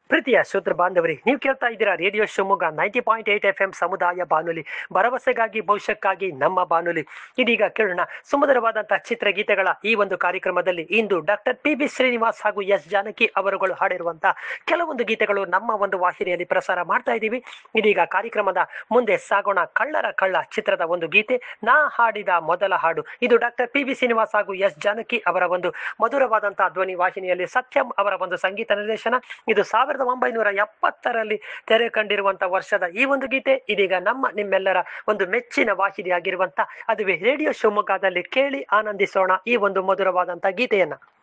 ಪ್ರೀತಿಯ ಶ್ರೋತೃ ಬಾಂಧವರಿ ನೀವು ಕೇಳ್ತಾ ಇದ್ದೀರಾ radio Shivamogga ninety point eight F M ಸಮುದಾಯ ಬಾನುಲಿ ಭರವಸೆಗಾಗಿ ಭವಿಷ್ಯಕ್ಕಾಗಿ ನಮ್ಮ ಬಾನುಲಿ ಇದೀಗ ಕೇಳೋಣ ಸುಮಧುರವಾದಂತಹ ಚಿತ್ರಗೀತೆಗಳ ಈ ಒಂದು ಕಾರ್ಯಕ್ರಮದಲ್ಲಿ ಇಂದು ಡಾಕ್ಟರ್ ಪಿ ಬಿ ಶ್ರೀನಿವಾಸ್ ಹಾಗೂ ಎಸ್ ಜಾನಕಿ ಅವರುಗಳು ಹಾಡಿರುವಂತಹ ಕೆಲವೊಂದು ಗೀತೆಗಳು ನಮ್ಮ ಒಂದು ವಾಹಿನಿಯಲ್ಲಿ ಪ್ರಸಾರ ಮಾಡ್ತಾ ಇದ್ದೀವಿ ಇದೀಗ ಕಾರ್ಯಕ್ರಮದ ಮುಂದೆ ಸಾಗೋಣ ಕಳ್ಳರ ಕಳ್ಳ ಚಿತ್ರದ ಒಂದು ಗೀತೆ ನಾ ಹಾಡಿದ ಮೊದಲ ಹಾಡು ಇದು ಡಾಕ್ಟರ್ ಪಿ ಬಿ ಶ್ರೀನಿವಾಸ್ ಹಾಗೂ ಎಸ್ ಜಾನಕಿ ಅವರ ಒಂದು ಮಧುರವಾದಂತಹ ಧ್ವನಿ ವಾಹಿನಿಯಲ್ಲಿ ಸತ್ಯಂ ಅವರ ಒಂದು ಸಂಗೀತ ನಿರ್ದೇಶನ ಇದು ಸಾವಿರದ ಒಂಬೈನೂರ ಎಪ್ಪತ್ತರಲ್ಲಿ ತೆರೆ ಕಂಡಿರುವಂತಹ ವರ್ಷದ ಈ ಒಂದು ಗೀತೆ ಇದೀಗ ನಮ್ಮ ನಿಮ್ಮೆಲ್ಲರ ಒಂದು ಮೆಚ್ಚಿನ ವಾಹಿನಿಯಾಗಿರುವಂತ ಅದುವೇ ರೇಡಿಯೋ ಶಿವಮೊಗ್ಗದಲ್ಲಿ ಕೇಳಿ ಆನಂದಿಸೋಣ ಈ ಒಂದು ಮಧುರವಾದಂತಹ ಗೀತೆಯನ್ನ